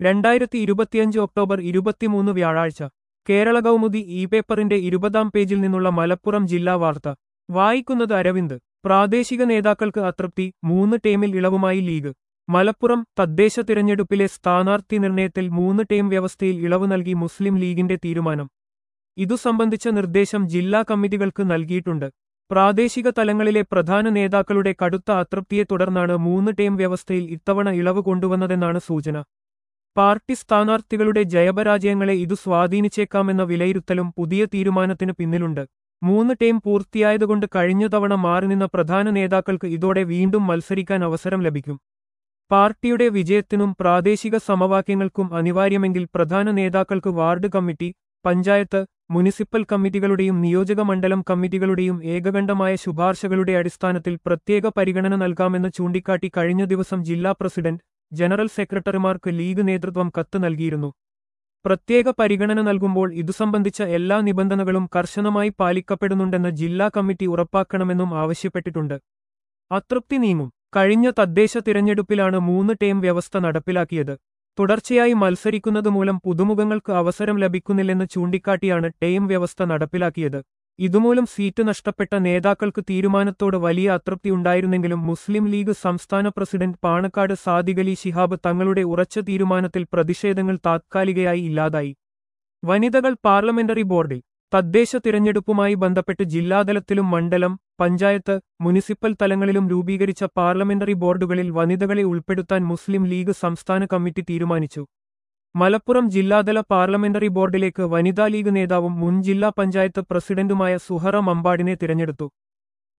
രണ്ടായിരത്തി ഇരുപത്തിയഞ്ച് ഒക്ടോബർ ഇരുപത്തിമൂന്ന് വ്യാഴാഴ്ച കേരള കൗമുദി ഇ പേപ്പറിന്റെ ഇരുപതാം പേജിൽ നിന്നുള്ള മലപ്പുറം ജില്ലാ വാർത്ത വായിക്കുന്നത് അരവിന്ദ് പ്രാദേശിക നേതാക്കൾക്ക് അതൃപ്തി മൂന്ന് ടേമിൽ ഇളവുമായി ലീഗ് മലപ്പുറം തദ്ദേശ തിരഞ്ഞെടുപ്പിലെ സ്ഥാനാർത്ഥി നിർണയത്തിൽ മൂന്ന് ടേം വ്യവസ്ഥയിൽ ഇളവ് നൽകി മുസ്ലിം ലീഗിന്റെ തീരുമാനം ഇതു സംബന്ധിച്ച നിർദ്ദേശം ജില്ലാ കമ്മിറ്റികൾക്ക് നൽകിയിട്ടുണ്ട് പ്രാദേശിക തലങ്ങളിലെ പ്രധാന നേതാക്കളുടെ കടുത്ത അതൃപ്തിയെ തുടർന്നാണ് മൂന്ന് ടേം വ്യവസ്ഥയിൽ ഇത്തവണ ഇളവ് കൊണ്ടുവന്നതെന്നാണ് സൂചന പാർട്ടി സ്ഥാനാർത്ഥികളുടെ ജയപരാജയങ്ങളെ ഇതു സ്വാധീനിച്ചേക്കാമെന്ന വിലയിരുത്തലും പുതിയ തീരുമാനത്തിന് പിന്നിലുണ്ട് മൂന്ന് ടേം പൂർത്തിയായതുകൊണ്ട് കഴിഞ്ഞ തവണ മാറിനിന്ന പ്രധാന നേതാക്കൾക്ക് ഇതോടെ വീണ്ടും മത്സരിക്കാൻ അവസരം ലഭിക്കും പാർട്ടിയുടെ വിജയത്തിനും പ്രാദേശിക സമവാക്യങ്ങൾക്കും അനിവാര്യമെങ്കിൽ പ്രധാന നേതാക്കൾക്ക് വാർഡ് കമ്മിറ്റി പഞ്ചായത്ത് മുനിസിപ്പൽ കമ്മിറ്റികളുടെയും നിയോജക മണ്ഡലം കമ്മിറ്റികളുടെയും ഏകകണ്ഠമായ ശുപാർശകളുടെ അടിസ്ഥാനത്തിൽ പ്രത്യേക പരിഗണന നൽകാമെന്ന് ചൂണ്ടിക്കാട്ടി കഴിഞ്ഞ ദിവസം ജില്ലാ പ്രസിഡന്റ് ജനറൽ സെക്രട്ടറിമാർക്ക് ലീഗ് നേതൃത്വം കത്ത് നൽകിയിരുന്നു പ്രത്യേക പരിഗണന നൽകുമ്പോൾ ഇതു സംബന്ധിച്ച എല്ലാ നിബന്ധനകളും കർശനമായി പാലിക്കപ്പെടുന്നുണ്ടെന്ന് ജില്ലാ കമ്മിറ്റി ഉറപ്പാക്കണമെന്നും ആവശ്യപ്പെട്ടിട്ടുണ്ട് അതൃപ്തി നീങ്ങും കഴിഞ്ഞ തദ്ദേശ തിരഞ്ഞെടുപ്പിലാണ് മൂന്ന് ടേം വ്യവസ്ഥ നടപ്പിലാക്കിയത് തുടർച്ചയായി മത്സരിക്കുന്നത് മൂലം പുതുമുഖങ്ങൾക്ക് അവസരം ലഭിക്കുന്നില്ലെന്ന് ചൂണ്ടിക്കാട്ടിയാണ് ടേം വ്യവസ്ഥ നടപ്പിലാക്കിയത് ഇതുമൂലം സീറ്റ് നഷ്ടപ്പെട്ട നേതാക്കൾക്ക് തീരുമാനത്തോട് വലിയ അതൃപ്തി ഉണ്ടായിരുന്നെങ്കിലും മുസ്ലിം ലീഗ് സംസ്ഥാന പ്രസിഡന്റ് പാണക്കാട് സാദിഖലി ശിഹാബ് തങ്ങളുടെ ഉറച്ച തീരുമാനത്തിൽ പ്രതിഷേധങ്ങൾ താത്കാലികയായി ഇല്ലാതായി വനിതകൾ പാർലമെന്ററി ബോർഡിൽ തദ്ദേശ തിരഞ്ഞെടുപ്പുമായി ബന്ധപ്പെട്ട് ജില്ലാതലത്തിലും മണ്ഡലം പഞ്ചായത്ത് മുനിസിപ്പൽ തലങ്ങളിലും രൂപീകരിച്ച പാർലമെന്ററി ബോർഡുകളിൽ വനിതകളെ ഉൾപ്പെടുത്താൻ മുസ്ലിം ലീഗ് സംസ്ഥാന കമ്മിറ്റി തീരുമാനിച്ചു മലപ്പുറം ജില്ലാതല പാർലമെന്ററി ബോർഡിലേക്ക് വനിതാ ലീഗ് നേതാവും മുൻ ജില്ലാ പഞ്ചായത്ത് പ്രസിഡന്റുമായ സുഹറ മമ്പാടിനെ തിരഞ്ഞെടുത്തു